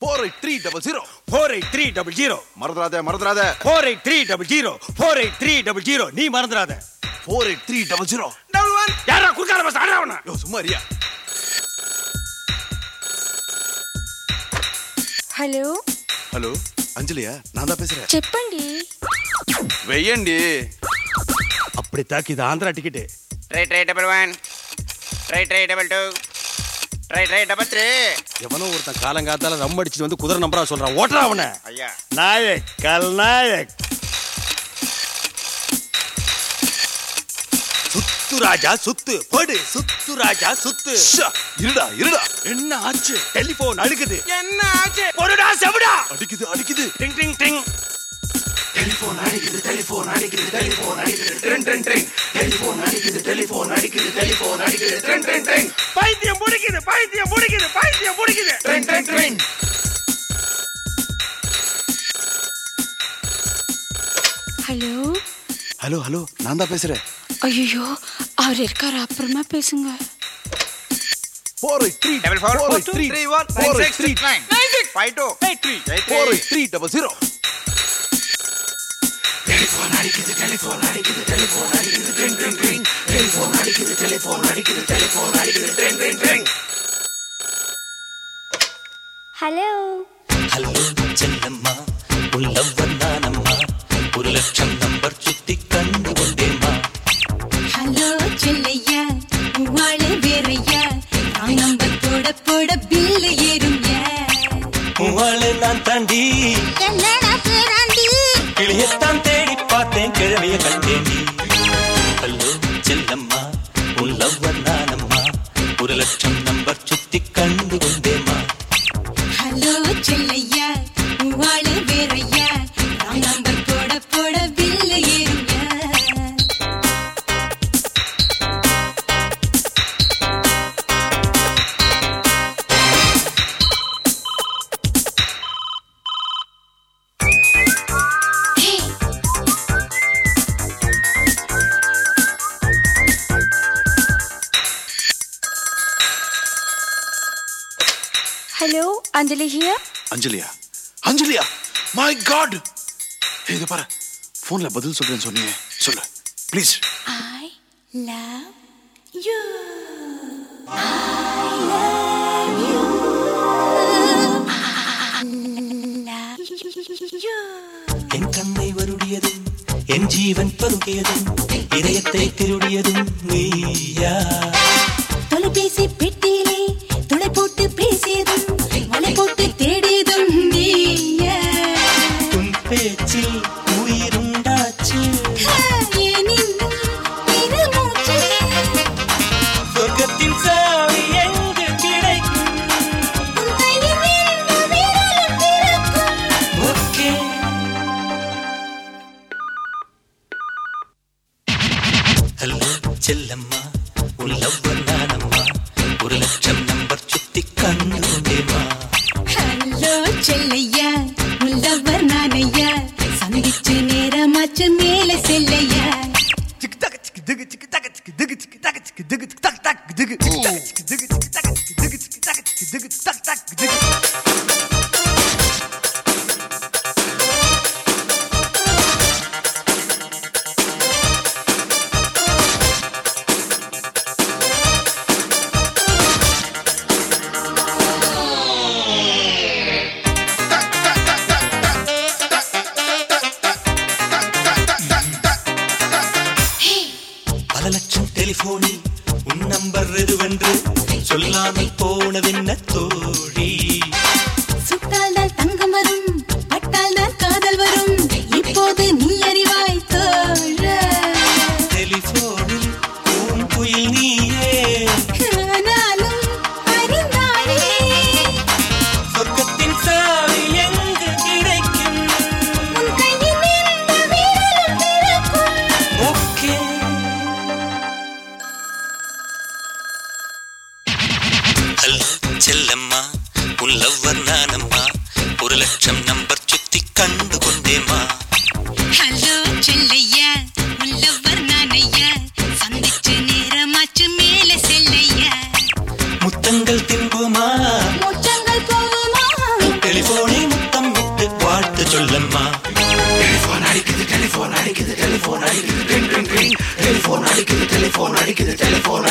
Four eight three double zero four eight three double zero மறந்துடாத மறந்துடாத four eight three double zero four eight three double zero நீ மறந்துடாத four eight three double zero double one யாரா குறுக்கால bus ஆடுறவனா யோ சும்மா அறியா hello hello அஞ்சலியா நான் தான் பேசுறேன் చెప్పండి வெய்யண்டி அப்படி தாக்கி இது Andhra ticket three three double one three three double two three three double three எவனோ ஒருத்தன் காலங்காத்தால ரம் அடிச்சுட்டு வந்து குதிரை நம்பரா சொல்றான் ஓட்டுறா அவனை అయ్యా நாயக் கல்நாயக் சுத்து ராஜா சுத்து படு சுத்து ராஜா சுத்து ஷா, இருடா இருடா என்ன ஆச்சு டெலிபோன் அழுகுது ఎన్న ఆచే பொருடா செவிடா அடிக்குது அடிக்குது டிங் டிங் டிங் பைத்தியம் முடிக்குது பைத்தியம் முடிக்குது பைத்தியம் முடிக்குது ஹலோ ஹலோ ஹலோ நான் தான் பேசுறேன் ஐயோ அவர் இருக்காரு அப்புறமா பேசுங்க four eight three double four four eight three three one four nine eight three six nine five two four eight three double zero hello hello చెల్లమ్మా உள்ளவன்னானம்மா ஒரு லட்சம் நம்பர் சுத்தி கண்டு கொண்டேம்மா ஹலோ செல்லையா உவாளு வேறையா நான் நம்பர் போட போட பில்லு ஏறும்யா உவாளை நான் தாண்டி என்னடா பேராண்டி கிளியத்தான் தேடி பார்த்தேன் கிழவிய கண்டேண்டி ஹலோ செல்லம்மா உள்ளவன்னானம்மா ஒரு லட்சம் நம்பர் சுத்தி கண்டு கொண்டேம்மா ஹலோ செல்லையா உவாளு வேறையா நான் நம்பர் போட போட பில்லு ஏறும்யா ஹலோ அஞ்சலி ஹியர் அஞ்சலியா அஞ்சலியா மை காட் இது பாரு போன்ல பதில் சொல்றேன்னு சொன்னீங்க சொல்லு ப்ளீஸ் ஐ லவ் யூ என் கண்ணை வருடியதும் என் ஜீவன் பருகியதும் இதயத்தை திருடியதும் நீயா தொலைபேசி பெட்டியிலே துளை போட்டு பேசியதும் மலை போட்டு தேடியதும் நீயா உன் பேச்சில் உயிருண்டாச்சு ஏன் இன்னும் பெருமூச்சு? சொர்க்கத்தின் சாவி எங்கு கிடைக்கும் உன் கையில் எந்த விரலும் திறக்கும்? ஓகே ஹலோ செல்லம்மா உன் லவ்வர் நானம்மா ஒரு லட்சம் நம்பர் சுத்தி கண்டு கொண்டேம்மா ஹலோ செல்லையா உள்ளவர் நானையா சந்திச்சு நேரமாச்சு மேல செல்லையா டெலிபோனில் முத்தம் விட்டு வாழ்த்து சொல்லம்மா டெலிபோன் அடிக்குது டெலிபோன் அடிக்குது டெலிபோன் அடிக்குது ரிங் ரிங் ரிங் டெலிபோன் அடிக்குது டெலிபோன் அடிக்குது டெலிபோன்